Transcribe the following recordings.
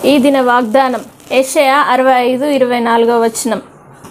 ఈ దిన వాగ్దానం యెషయా అరవై ఐదు ఇరవై నాలుగో వచనం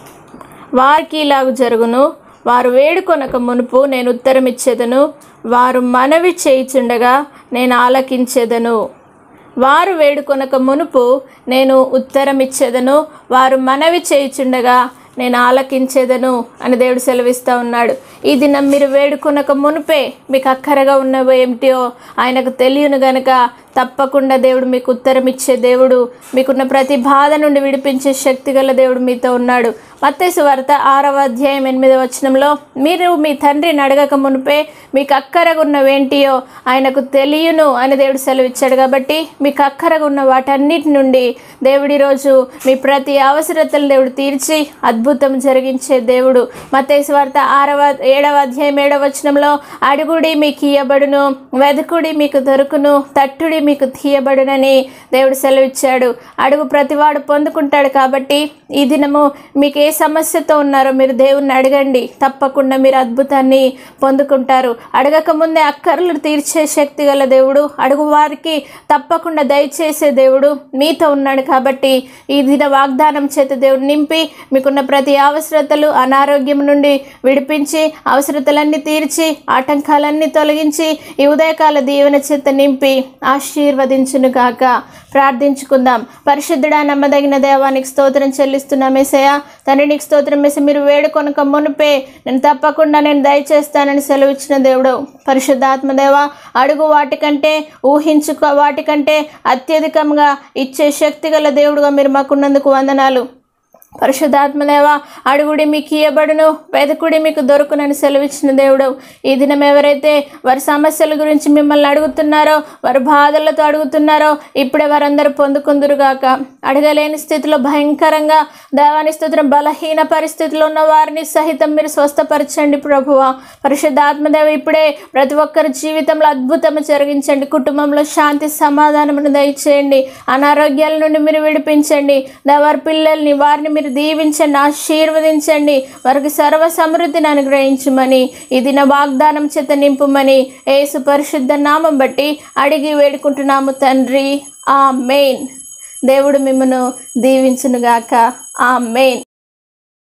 వారికి ఇలాగు జరుగును వారు వేడుకొనక మునుపు నేను ఉత్తరమిచ్చేదను వారు మనవి చేయిచుండగా నేను ఆలకించేదను వారు వేడుకొనక మునుపు నేను ఉత్తరమిచ్చేదను వారు మనవి చేయిచుండగా నేను ఆలకించేదను అని దేవుడు సెలవిస్తూ ఉన్నాడు ఈ దినం మీరు వేడుకొనక మునుపే మీకు అక్కరగా ఉన్నవి ఏమిటో ఆయనకు తెలియను గనక తప్పకుండా దేవుడు మీకు ఉత్తరం ఇచ్చే దేవుడు మీకున్న ప్రతి బాధ నుండి విడిపించే శక్తి గల దేవుడు మీతో ఉన్నాడు మత్తేసు వార్త ఆరవ అధ్యాయం ఎనిమిదవ వచనంలో మీరు మీ తండ్రిని అడగక మునిపే మీకు అక్కరగా ఉన్నవేంటియో ఆయనకు తెలియను అని దేవుడు సెలవిచ్చాడు కాబట్టి మీకు అక్కరగా ఉన్న వాటన్నిటి నుండి దేవుడి రోజు మీ ప్రతి అవసరతలు దేవుడు తీర్చి అద్భుతం జరిగించే దేవుడు మత్తేసు వార్త ఆరవ ఏడవ అధ్యాయం ఏడవ వచనంలో అడుగుడి మీకు ఇయ్యబడును వెదకుడి మీకు దొరుకును తట్టుడి మీకు తీయబడునని దేవుడు సెలవిచ్చాడు అడుగు ప్రతివాడు పొందుకుంటాడు కాబట్టి ఈ దినము మీకు ఏ సమస్యతో ఉన్నారో మీరు దేవుణ్ణి అడగండి తప్పకుండా మీరు అద్భుతాన్ని పొందుకుంటారు అడగక ముందే అక్కర్లు తీర్చే శక్తి గల దేవుడు అడుగు వారికి తప్పకుండా దయచేసే దేవుడు మీతో ఉన్నాడు కాబట్టి ఈ దిన వాగ్దానం చేత దేవుడు నింపి మీకున్న ప్రతి అవసరతలు అనారోగ్యం నుండి విడిపించి అవసరతలన్నీ తీర్చి ఆటంకాలన్నీ తొలగించి ఈ ఉదయకాల దీవెన చేత నింపి ఆశీర్వదించును గాక ప్రార్థించుకుందాం పరిశుద్ధుడా నమ్మదగిన దేవానికి స్తోత్రం చెల్లిస్తున్నాం ఏసయ్య తండ్రి నీకు స్తోత్రం వేసి మీరు వేడుకొనక మునిపే నేను తప్పకుండా నేను దయచేస్తానని సెలవిచ్చిన దేవుడు పరిశుద్ధాత్మదేవ అడుగు వాటికంటే ఊహించుకో వాటికంటే అత్యధికంగా ఇచ్చే శక్తి గల దేవుడుగా మీరు మాకున్నందుకు వందనాలు పరిశుద్ధాత్మదేవ అడుగుడి మీకు ఇయ్యబడును వెదకుడి మీకు దొరుకునని సెలవిచ్చిన దేవుడు ఈ దినం ఎవరైతే వారి సమస్యల గురించి మిమ్మల్ని అడుగుతున్నారో వారి బాధలతో అడుగుతున్నారో ఇప్పుడే వారందరూ పొందుకుందురుగాక అడగలేని స్థితిలో భయంకరంగా దేవాని స్థితిలో బలహీన పరిస్థితిలో ఉన్న వారిని సహితం మీరు స్వస్థపరచండి ప్రభువ పరిశుద్ధాత్మదేవ ఇప్పుడే ప్రతి ఒక్కరి జీవితంలో అద్భుతం జరిగించండి కుటుంబంలో శాంతి సమాధానమును దయచేయండి అనారోగ్యాల నుండి మీరు విడిపించండి దేవారి పిల్లల్ని వారిని మీరు దీవించండి ఆశీర్వదించండి వారికి సర్వ సమృద్ధిని అనుగ్రహించమని ఈ దిన వాగ్దానం చేత నింపుమని ఏసు పరిశుద్ధ నామం బట్టి అడిగి వేడుకుంటున్నాము తండ్రి ఆ మెయిన్ దేవుడు మిమ్మను దీవించునుగాక ఆ మెయిన్